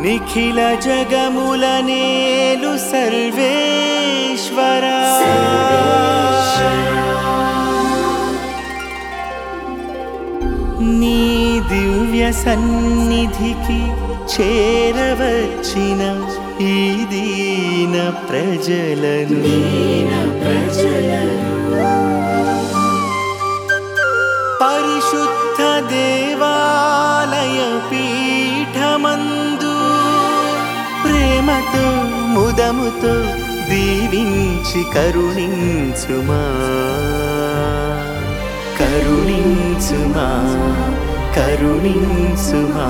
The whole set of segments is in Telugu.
నిఖిల జగముల నేలు సర్వేశ్వరా నీ దివ్య సన్నిధికి చేరవచ్చిన ఈ దీన ప్రజలను పరిశుద్ధ దేవాలయ పీఠమందు ప్రేమతో ముదముతో దీవించి కరుణించుమా కరుణించుమా కరుణించుమా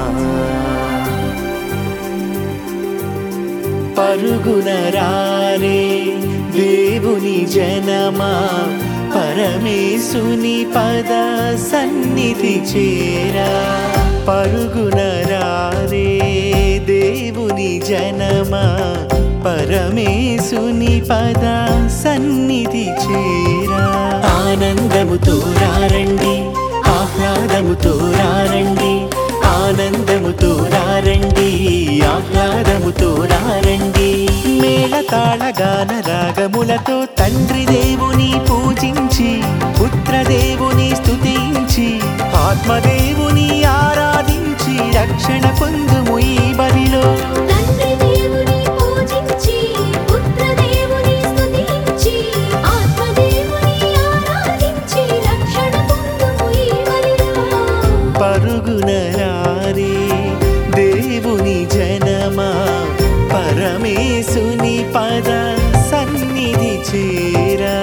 పరుగున రారే దేవుని జనమా పరమేశుని పద సన్నిధి చేరా పరుగున రారే దేవుని జనమా పరమేశుని పద సన్నిధి చేరా ఆనందముతో రారండి ఆహ్లాదముతో రారండి ఆనందముతో రారండి ఆహ్లాదముతో రారండి మేళతాళ గాన రాగములతో తండ్రి దేవుని పూజించి పుత్రదేవుని స్తుతించి ఆత్మదేవుని ఆరాధించి రక్షణ పొందుము ఈ బలిలో తండ్రి దేవుని పూజించి పుత్ర దేవుని స్తుతించి ఆత్మదేవుని ఆరాధించి రక్షణ పొందుము ఈ బలిలో పరుగున రారే దేవుని జనమా పరమేశుని పద సన్నిధి చేరా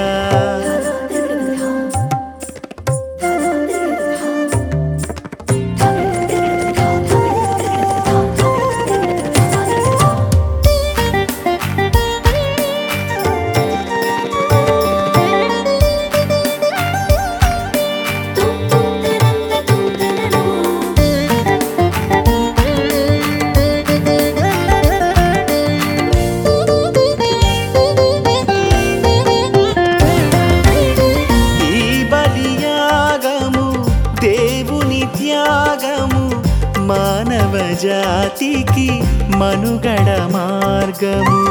ఈ బలియాగము దేవుని త్యాగము మానవ జాతికి మనుగడ మార్గము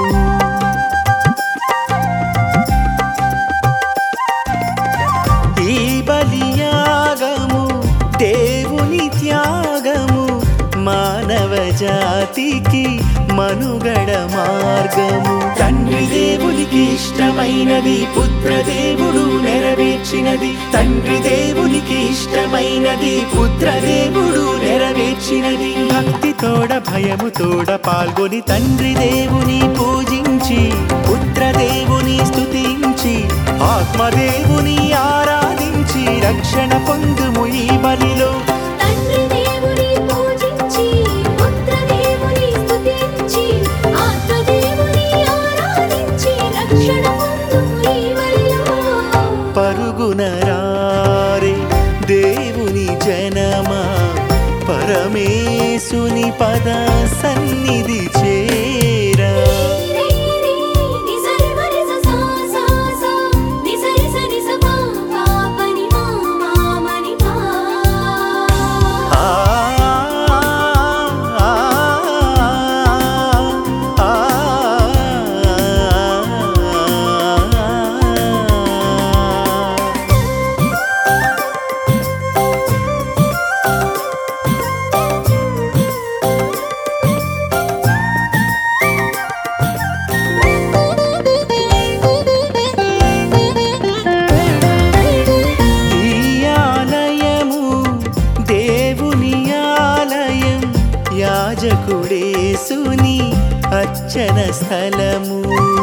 ఈ బలియాగము దేవుని త్యాగము మానవ జాతికి మనుగడ మార్గము తండ్రి దేవునికి ఇష్టమైనది పుత్ర దేవుడు నెరవేర్చినది తండ్రి దేవునికి ఇష్టమైనది పుత్ర దేవుడు నెరవేర్చినది భక్తి తోడ భయము తోడ పాల్గొని తండ్రి దేవుని పూజించి పుత్ర దేవుని స్తుతించి ఆత్మదేవుని ఆరాధించి రక్షణ పొందుము ఈ బలిలో తండ్రి దేవుని పూజించి పుత్ర దేవుని స్తుతించి ఆత్మదేవుని ఆరాధించి రక్షణ పొందుము ఈ బలిలో పరుగున రారే దేవుని జనమా పరమేశుని పద సన్నిధి చేరా ఆ, ఆ, ఆ, ఆ. ఈ ఆలయము దేవుని ఆలయం యాజకుడేసుని అర్చన స్థలము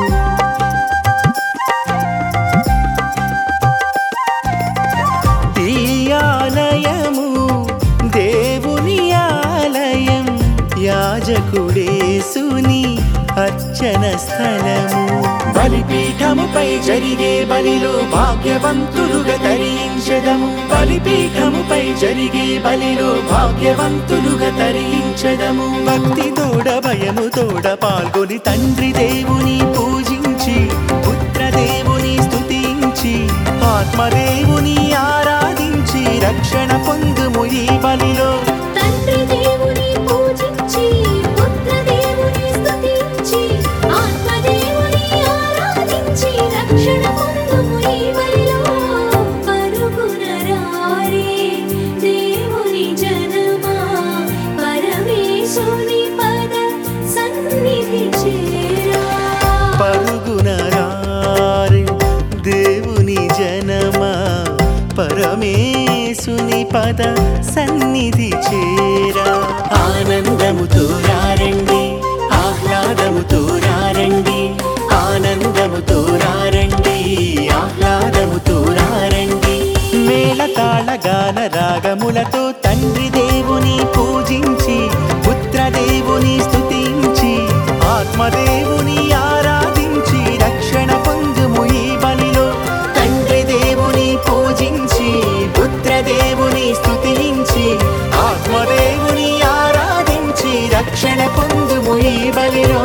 ఈ ఆలయము దేవుని ఆలయం యాజకుడేసుని అర్చన స్థలము బలిపీఠముపై జరిగే బలిలో భాగ్యవంతులుగా తరించదము బలిపీఠముపై జరిగే బలిలో భాగ్యవంతులుగా తరించదము భక్తి తోడ భయము తోడ పాల్గొని తండ్రి దేవుని పూజించి పుత్ర దేవుని స్తుతించి ఆత్మదేవుని ఆరాధించి రక్షణ పొందుము ఈ బలిలో తండ్రి దేవుని పూజించి పుత్ర యేసుని పద సన్నిధి చేరా ఆనందముతో రారండి ఆహ్లాదముతో రారండి ఆనందముతో రారండి ఆహ్లాదముతో రారండి మేళతాళ గాన రాగములతో తండ్రి దేవుని పూజించి పుత్ర దేవుని స్తుతించి ఆత్మదేవుని ఆరాధించి రక్షణ పొందుము ఈ బలిలో తండ్రి దేవుని పూజించి పుత్ర దేవుని స్తుతించి ఆత్మదేవుని ఆరాధించి రక్షణ పొందుము ఈ బలిలో